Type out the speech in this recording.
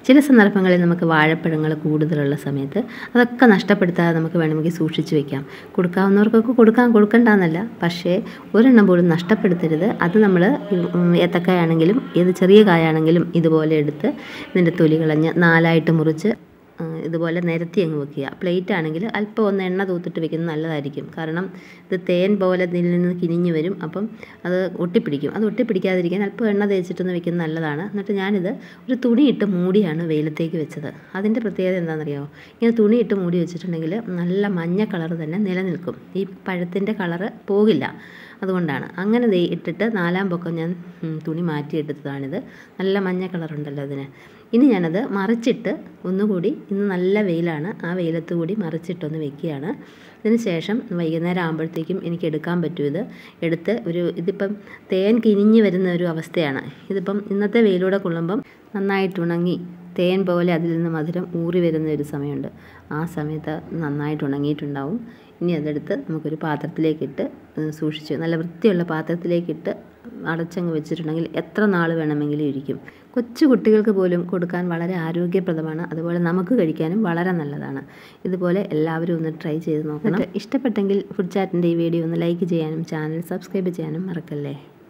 ചില സന്ദർഭങ്ങളിൽ നമുക്ക് വാഴപ്പഴങ്ങൾ കൂടുതലുള്ള സമയത്ത് അതൊക്കെ നഷ്ടപ്പെടുത്താതെ നമുക്ക് വേണമെങ്കിൽ സൂക്ഷിച്ച് വെക്കാം കൊടുക്കാവുന്നവർക്കൊക്കെ കൊടുക്കാൻ കൊടുക്കണ്ടെന്നല്ല പക്ഷേ ഒരെണ്ണം പോലും നഷ്ടപ്പെടുത്തരുത് അത് നമ്മൾ ഏത്തക്കായ ആണെങ്കിലും ഏത് ചെറിയ കായാണെങ്കിലും ഇതുപോലെ എടുത്ത് ഇതിൻ്റെ തൊലി കളഞ്ഞ് നാലായിട്ട് മുറിച്ച് ആ, ഇതുപോലെ നിരത്തി അങ്ങ് വെക്കുക പ്ലേറ്റ് ആണെങ്കിൽ അല്പം ഒന്ന് എണ്ണ തൂത്തിട്ട് വെക്കുന്നത് നല്ലതായിരിക്കും കാരണം ഇത് തേൻ പോലെ ഇതിൽ നിന്ന് കിനിഞ്ഞ് വരും അപ്പം അത് ഒട്ടിപ്പിടിക്കും അത് ഒട്ടിപ്പിടിക്കാതിരിക്കാൻ അല്പം എണ്ണ തേച്ചിട്ടൊന്ന് വെക്കുന്നത് നല്ലതാണ് എന്നിട്ട് ഞാനിത് ഒരു തുണിയിട്ട് മൂടിയാണ് വെയിലത്തേക്ക് വെച്ചത് അതിൻ്റെ പ്രത്യേകത എന്താണെന്നറിയാമോ ഇങ്ങനെ തുണിയിട്ട് മൂടി വെച്ചിട്ടുണ്ടെങ്കിൽ നല്ല മഞ്ഞ കളർ തന്നെ നിലനിൽക്കും ഈ പഴത്തിൻ്റെ കളറ് പോകില്ല അതുകൊണ്ടാണ് അങ്ങനെ ദേ ഇട്ടിട്ട് നാലാം പൊക്കം ഞാൻ ഉം, തുണി മാറ്റിയെടുത്തതാണിത് നല്ല മഞ്ഞ കളറുണ്ടല്ലോ അതിന് ഇനി ഞാനത് മറിച്ചിട്ട് ഒന്നുകൂടി ഇന്ന് നല്ല വെയിലാണ് ആ വെയിലത്ത് കൂടി മറിച്ചിട്ടൊന്ന് വെക്കുകയാണ് ഇതിന് ശേഷം വൈകുന്നേരം ആകുമ്പോഴത്തേക്കും എനിക്ക് എടുക്കാൻ പറ്റും ഇത് എടുത്ത് ഒരു ഇതിപ്പം തേൻ കിനിഞ്ഞ് വരുന്ന ഒരു അവസ്ഥയാണ് ഇതിപ്പം ഇന്നത്തെ വെയിലൂടെ കൊള്ളുമ്പം നന്നായിട്ട് ഉണങ്ങി തേൻ പോലെ അതിൽ നിന്ന് മധുരം ഊറി വരുന്ന ഒരു സമയമുണ്ട് ആ സമയത്ത് നന്നായിട്ട് ഉണങ്ങിയിട്ടുണ്ടാവും ഇനി അതെടുത്ത് നമുക്കൊരു പാത്രത്തിലേക്കിട്ട് ഉം, സൂക്ഷിച്ച് നല്ല വൃത്തിയുള്ള പാത്രത്തിലേക്കിട്ട് അടച്ചങ്ങ് വെച്ചിട്ടുണ്ടെങ്കിൽ എത്ര നാൾ വേണമെങ്കിലും ഇരിക്കും കൊച്ചു കുട്ടികൾക്ക് പോലും കൊടുക്കാൻ വളരെ ആരോഗ്യപ്രദമാണ് അതുപോലെ നമുക്ക് കഴിക്കാനും വളരെ നല്ലതാണ് ഇതുപോലെ എല്ലാവരും ഒന്ന് ട്രൈ ചെയ്ത് നോക്കണം ഇഷ്ടപ്പെട്ടെങ്കിൽ ഫുഡ് ചാറ്റിൻ്റെ ഈ വീഡിയോ ഒന്ന് ലൈക്ക് ചെയ്യാനും ചാനൽ സബ്സ്ക്രൈബ് ചെയ്യാനും മറക്കല്ലേ